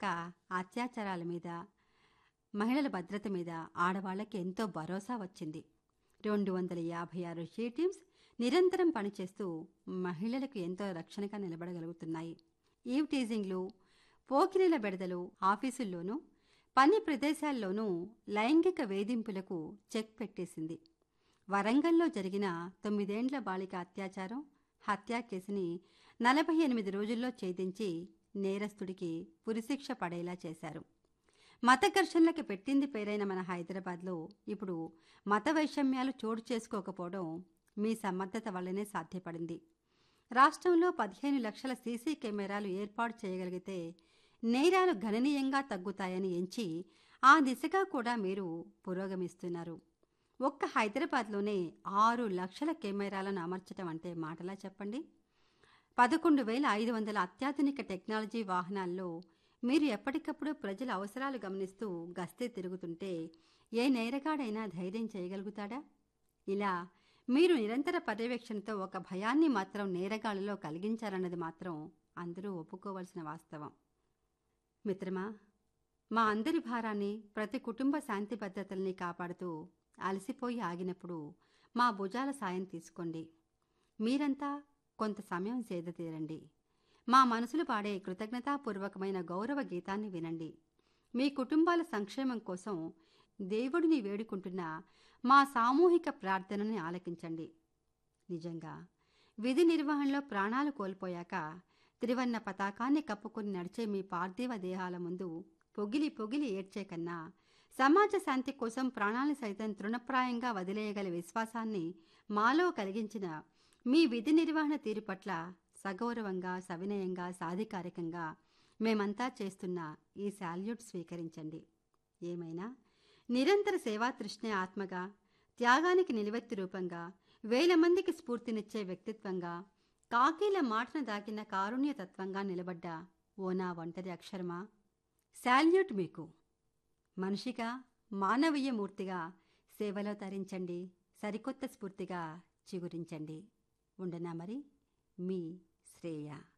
వచ్చాక అత్యాచారాల మీద మహిళల భద్రత మీద ఆడవాళ్ళకి ఎంతో భరోసా వచ్చింది రెండు వందల యాభై ఆరు షీ టీమ్స్ నిరంతరం పనిచేస్తూ మహిళలకు ఎంతో రక్షణగా నిలబడగలుగుతున్నాయి ఈవ్ టీజింగ్లు పోకిరీల బెడదలు ఆఫీసుల్లోనూ పని ప్రదేశాల్లోనూ లైంగిక వేధింపులకు చెక్ పెట్టేసింది వరంగల్లో జరిగిన తొమ్మిదేండ్ల బాలిక అత్యాచారం హత్యా కేసుని నలభై ఎనిమిది రోజుల్లో ఛేదించి నేరస్తుడికి ఉరిశిక్ష పడేలా చేశారు మత ఘర్షణలకు పెట్టింది పేరైన మన హైదరాబాద్లో ఇప్పుడు మత వైషమ్యాలు చోటు చేసుకోకపోవడం మీ సమర్థత వల్లనే సాధ్యపడింది రాష్ట్రంలో పదిహేను లక్షల సీసీ కెమెరాలు ఏర్పాటు చేయగలిగితే నేరాలు గణనీయంగా తగ్గుతాయని ఎంచి ఆ దిశగా కూడా మీరు పురోగమిస్తున్నారు ఒక్క హైదరాబాద్లోనే ఆరు లక్షల కెమెరాలను అమర్చడం అంటే మాటలా చెప్పండి పదకొండు వేల ఐదు వందల అత్యాధునిక టెక్నాలజీ వాహనాల్లో మీరు ఎప్పటికప్పుడు ప్రజల అవసరాలు గమనిస్తూ గస్తీ తిరుగుతుంటే ఏ నేరగాడైనా ధైర్యం చేయగలుగుతాడా ఇలా మీరు నిరంతర పర్యవేక్షణతో ఒక భయాన్ని మాత్రం నేరగాళ్ళలో కలిగించారన్నది మాత్రం అందరూ ఒప్పుకోవాల్సిన వాస్తవం మిత్రమా మా అందరి భారాన్ని ప్రతి కుటుంబ శాంతి భద్రతల్ని కాపాడుతూ అలసిపోయి ఆగినప్పుడు మా భుజాల సాయం తీసుకోండి మీరంతా కొంత సమయం సేద తీరండి మా మనసులు పాడే కృతజ్ఞతాపూర్వకమైన గౌరవ గీతాన్ని వినండి మీ కుటుంబాల సంక్షేమం కోసం దేవుడిని వేడుకుంటున్న మా సామూహిక ప్రార్థనని ఆలకించండి నిజంగా విధి నిర్వహణలో ప్రాణాలు కోల్పోయాక త్రివర్ణ పతాకాన్ని కప్పుకుని నడిచే మీ పార్థివ దేహాల ముందు పొగిలి పొగిలి ఏడ్చే కన్నా సమాజ శాంతి కోసం ప్రాణాలను సైతం తృణప్రాయంగా వదిలేయగల విశ్వాసాన్ని మాలో కలిగించిన మీ విధి నిర్వహణ తీరు పట్ల సగౌరవంగా సవినయంగా సాధికారికంగా మేమంతా చేస్తున్న ఈ శాల్యూట్ స్వీకరించండి ఏమైనా నిరంతర సేవాతృష్ణ ఆత్మగా త్యాగానికి నిలువెత్తు రూపంగా వేల మందికి స్ఫూర్తినిచ్చే వ్యక్తిత్వంగా కాకీల మాటన దాకిన కారుణ్యతత్వంగా నిలబడ్డ ఓ నా ఒంటరి అక్షరమా శాల్యూట్ మీకు మనిషిగా మానవీయ మూర్తిగా సేవలో తరించండి సరికొత్త స్ఫూర్తిగా చిగురించండి ఉండనా మరి మీ శ్రేయ